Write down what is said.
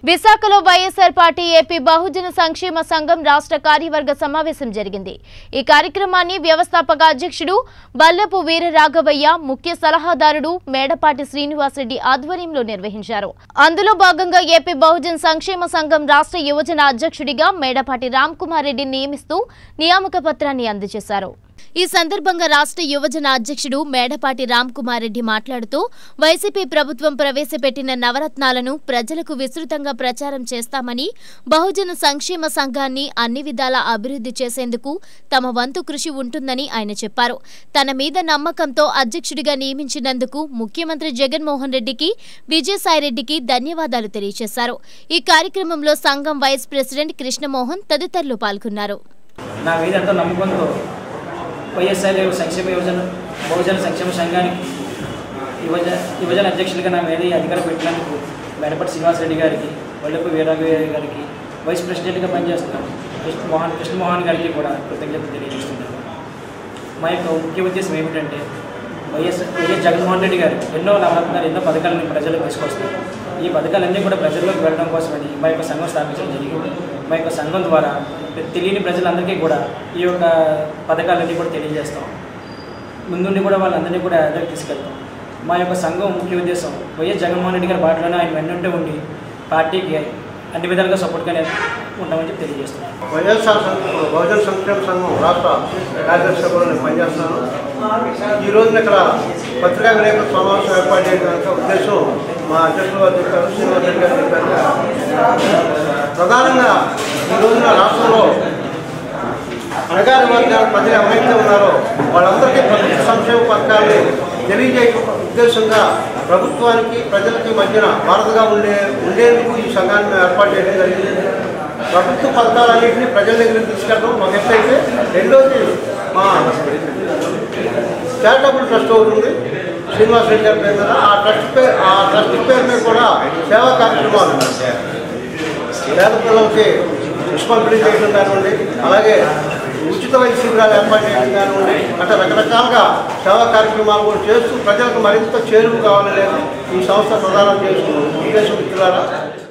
విశాఖలో YSR party AP బహుజన సంక్షేమ సంఘం రాష్ట్ర కార్యవర్గ సమావేశం జరిగింది ఈ కార్యక్రమాన్ని వ్యవస్థాపక అధ్యక్షుడు బల్లపు వీరరాఘవయ్య ముఖ్య సలహాదారుడు మేడపాటి శ్రీనివాసరెడ్డి ఆధ్వర్యంలో నిర్వహించారు అందులో భాగంగా ఏపీ బహుజన సంక్షేమ సంఘం రాష్ట్ర యువజన అధ్యక్షుడిగా మేడపాటి రామ్ కుమార్ రెడ్డి నియమిస్తూ నియామక పత్రాన్ని అందజేశారు ఈ సందర్భంగా రాష్ట్ర యువజన అధ్యక్షుడు మేడపాటి రామ్ కుమార్ రెడ్డి మాట్లాడుతూ వైసీపీ ప్రభుత్వం ప్రవేశపెట్టిన నవరత్నాలను ప్రజలకు విస్తృతంగా ప్రచారం చేస్తామని బహుజన సంక్షేమ సంఘాన్ని అన్ని విధాలా అభివృద్ధి చేసేందుకు తమ వంతు కృషి ఉంటుందని ఆయన చెప్పారు తన మీద నమ్మకంతో అధ్యక్షుడిగా నియమించినందుకు ముఖ్యమంత్రి జగన్మోహన్ రెడ్డికి విజయసాయిరెడ్డికి ధన్యవాదాలు తెలియజేశారు ఈ కార్యక్రమంలో సంఘం వైస్ ప్రెసిడెంట్ కృష్ణమోహన్ తదితరులు పాల్గొన్నారు నా మీద ఎంతో నమ్మకంతో వైఎస్ఆర్ సంక్షేమ యువజన బహుజన సంక్షేమ సంఘానికి యువజ యువజన అధ్యక్షులుగా నా మీద ఈ అధికారం పెట్టినందుకు మేడపట్టి శ్రీనివాసరెడ్డి గారికి వల్లపు వీరాఘవయ్య గారికి వైస్ ప్రెసిడెంట్గా పనిచేస్తున్నాను కృష్ణ మోహన్ కృష్ణమోహన్ గారికి కూడా కృతజ్ఞతలు తెలియజేస్తున్నాను మా యొక్క ముఖ్య ఉద్దేశం ఏమిటంటే వైఎస్ వైఎస్ జగన్మోహన్ రెడ్డి గారు ఎన్నో నవరత్నాలు ఎన్నో పథకాలను ప్రజలకు తీసుకొస్తారు ఈ పథకాలన్నీ కూడా ప్రజల్లోకి వెళ్ళడం కోసమని మా యొక్క సంఘం స్థాపించడం జరిగింది మా యొక్క సంఘం ద్వారా తెలియని ప్రజలందరికీ కూడా ఈ యొక్క పథకాలన్నీ కూడా తెలియజేస్తాం ముందుండి కూడా వాళ్ళందరినీ కూడా ఎదురు తీసుకెళ్తాం మా యొక్క సంఘం ముఖ్య ఉద్దేశం వైఎస్ జగన్మోహన్ రెడ్డి గారి బాటలోనే ఆయన వెన్నుంటే ఉండి పార్టీకి అన్ని విధాలుగా సపోర్ట్గానే ఉంటామని చెప్పి తెలియజేస్తున్నాం వైఎస్ఆర్ సంఘం బహుజన సంక్షేమ సంఘం రాష్ట్ర కార్యదర్శిగా కూడా నేను పనిచేస్తున్నాను ఈ రోజున ఇక్కడ పత్రికా విలేకరుల సమావేశం ఏర్పాటు చేయడానికి ఉద్దేశం మా అధ్యక్షులు గారు చెప్పారు శ్రీనివాస్ రెడ్డి గారు చెప్పారు ప్రధానంగా ఈ రోజున రాష్ట్రంలో అణగారి వర్గాల ప్రజలు ఎవరైతే ఉన్నారో వాళ్ళందరికీ ప్రభుత్వ సంక్షేమ పథకాన్ని తెలియజేయ ఉద్దేశంగా ప్రభుత్వానికి ప్రజలకి మధ్యన వారధిగా ఉండే ఉండేందుకు ఈ సంఘాన్ని మేము ఏర్పాటు చేయడం జరిగింది ప్రభుత్వ పథకాలన్నింటినీ ప్రజల దగ్గరికి తీసుకెళ్ళడం ఒక ఎత్తు అయితే రెండోది మా చారిటబుల్ ట్రస్ట్ ఒకటి ఉంది శ్రీనివాస్ రెడ్డి గారి పేరు మీద ఆ ట్రస్ట్ పేరు ఆ ట్రస్ట్ పేరు మీద కూడా సేవా కార్యక్రమాలు పేద పిల్లలకి బుక్స్ పంపిణీ చేయడం కానివ్వండి అలాగే ఉచిత వైద్య శిబిరాలు ఏర్పాటు చేయడం కానివ్వండి అట్లా రకరకాలుగా సేవా కార్యక్రమాలు కూడా చేస్తూ ప్రజలకు మరింత చేరువు కావాలనేది ఈ సంస్థ ప్రధానం చేస్తున్న ఉద్దేశం మిత్రులారా